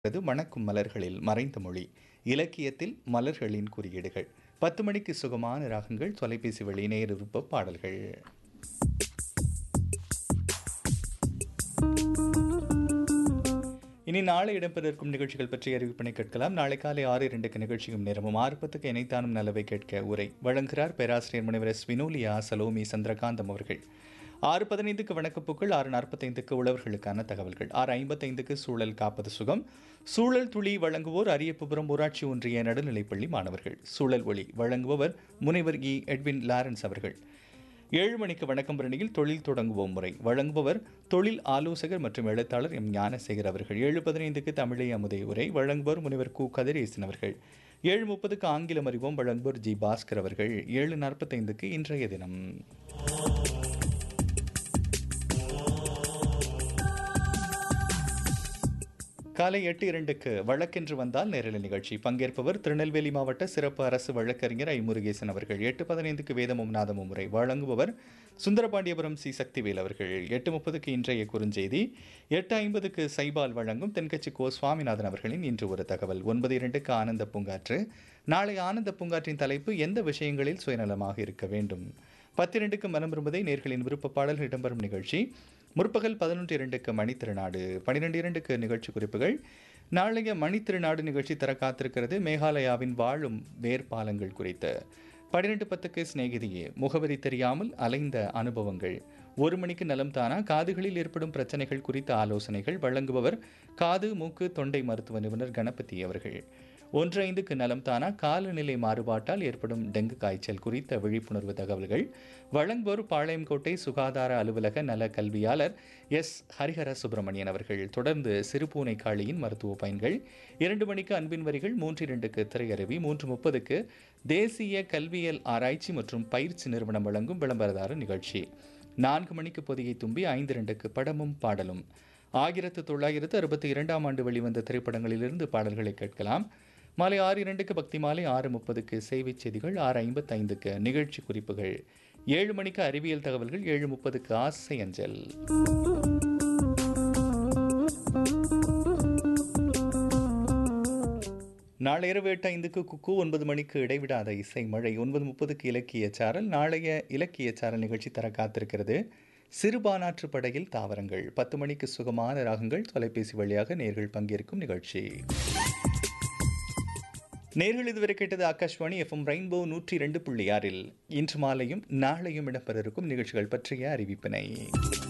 அது மணக்கும் மலர்களில் மறைந்த மொழி இலக்கியத்தில் மலர்களின் குறியீடுகள் பத்து மணிக்கு சுகமான ராகங்கள் தொலைபேசி வழி நேர் விருப்ப பாடல்கள் இனி நாளை இடம்பெற இருக்கும் நிகழ்ச்சிகள் பற்றிய அறிவிப்பினை கேட்கலாம் நாளை காலை ஆறு இரண்டுக்கு நிகழ்ச்சியும் நேரமும் ஆறு பத்துக்கு இணைத்தானும் நல்லவை கேட்க உரை வழங்குகிறார் பேராசிரியர் முனைவர் எஸ் வினோலியா சலோமி சந்திரகாந்தம் அவர்கள் ஆறு பதினைந்துக்கு வணக்கப்பூக்கள் ஆறு நாற்பத்தைந்துக்கு உழவர்களுக்கான தகவல்கள் ஆறு ஐம்பத்தைந்துக்கு சூழல் காப்பது சுகம் சூழல் துளி வழங்குவோர் அரியப்புபுரம் ஊராட்சி ஒன்றிய நடுநிலைப்பள்ளி மாணவர்கள் சூழல் ஒளி வழங்குபவர் முனைவர் இ எட்வின் லாரன்ஸ் அவர்கள் ஏழு மணிக்கு வணக்கம் பரணியில் தொழில் தொடங்குவோம் முறை வழங்குபவர் தொழில் ஆலோசகர் மற்றும் எழுத்தாளர் எம் ஞானசேகர் அவர்கள் ஏழு பதினைந்துக்கு தமிழை அமுதை உரை வழங்குபவர் முனைவர் கு கதிரேசன் அவர்கள் ஏழு முப்பதுக்கு ஆங்கிலம் அறிவோம் வழங்குபவர் ஜி பாஸ்கர் அவர்கள் ஏழு நாற்பத்தைந்துக்கு இன்றைய தினம் காலை எட்டு இரண்டுக்கு வழக்கென்று வந்தால் நேரலை நிகழ்ச்சி பங்கேற்பவர் திருநெல்வேலி மாவட்ட சிறப்பு அரசு வழக்கறிஞர் ஐ முருகேசன் அவர்கள் எட்டு பதினைந்துக்கு வேதமும் நாதமும் முறை வழங்குபவர் சுந்தரபாண்டியபுரம் சி சக்திவேல் அவர்கள் எட்டு முப்பதுக்கு இன்றைய குறுஞ்செய்தி எட்டு ஐம்பதுக்கு சைபால் வழங்கும் தென்கட்சி கோ சுவாமிநாதன் அவர்களின் இன்று ஒரு தகவல் ஒன்பது இரண்டுக்கு ஆனந்த பூங்காற்று நாளை ஆனந்த பூங்காற்றின் தலைப்பு எந்த விஷயங்களில் சுயநலமாக இருக்க வேண்டும் பத்திரண்டுக்கு மனம் விரும்புதை நேர்களின் விருப்ப பாடல்கள் இடம்பெறும் நிகழ்ச்சி முற்பகல் பதினொன்று இரண்டுக்கு மணித்திருநாடு பனிரெண்டு இரண்டுக்கு நிகழ்ச்சி குறிப்புகள் நாளைய மணித்திருநாடு நிகழ்ச்சி தர காத்திருக்கிறது மேகாலயாவின் வாழும் வேர்பாலங்கள் குறித்து பன்னிரெண்டு பத்துக்கு சிநேகிதியே முகவரி தெரியாமல் அலைந்த அனுபவங்கள் ஒரு மணிக்கு நலம் தானா காதுகளில் ஏற்படும் பிரச்சனைகள் குறித்த ஆலோசனைகள் வழங்குபவர் காது மூக்கு தொண்டை மருத்துவ நிபுணர் கணபதி அவர்கள் ஒன்று ஐந்துக்கு நலம் தானா காலநிலை மாறுபாட்டால் ஏற்படும் டெங்கு காய்ச்சல் குறித்த விழிப்புணர்வு தகவல்கள் வழங்குவோர் பாளையங்கோட்டை சுகாதார அலுவலக நல கல்வியாளர் எஸ் ஹரிஹர சுப்பிரமணியன் அவர்கள் தொடர்ந்து சிறுபூனை காளியின் மருத்துவ பயன்கள் இரண்டு மணிக்கு அன்பின் வரிகள் மூன்று இரண்டுக்கு திரையரவி மூன்று முப்பதுக்கு தேசிய கல்வியல் ஆராய்ச்சி மற்றும் பயிற்சி நிறுவனம் வழங்கும் விளம்பரதார நிகழ்ச்சி நான்கு மணிக்கு பொதிகை தும்பி ஐந்து இரண்டுக்கு படமும் பாடலும் ஆயிரத்து தொள்ளாயிரத்து அறுபத்தி இரண்டாம் ஆண்டு வெளிவந்த திரைப்படங்களிலிருந்து பாடல்களை கேட்கலாம் மாலை ஆறு இரண்டுக்கு பக்தி மாலை ஆறு முப்பதுக்கு செய்தி செய்திகள் ஆறு ஐம்பத்தைந்துக்கு நிகழ்ச்சி குறிப்புகள் ஏழு மணிக்கு அறிவியல் தகவல்கள் ஏழு முப்பதுக்கு ஆசை அஞ்சல் நாளை இரவு எட்டு ஐந்துக்கு குக்கு ஒன்பது மணிக்கு இடைவிடாத இசை மழை ஒன்பது முப்பதுக்கு இலக்கிய சாரல் நாளைய இலக்கிய சாரல் நிகழ்ச்சி தர காத்திருக்கிறது சிறுபானாற்று படையில் தாவரங்கள் பத்து மணிக்கு சுகமான ராகங்கள் தொலைபேசி வழியாக நேர்கள் பங்கேற்கும் நிகழ்ச்சி நேர்கள் இதுவரை கேட்டது ஆகாஷ்வாணி எஃப்எம் ரெயின்போ நூற்றி இரண்டு புள்ளி ஆறில் இன்று மாலையும் நாளையும் இடம்பெற இருக்கும் நிகழ்ச்சிகள் பற்றிய அறிவிப்பினை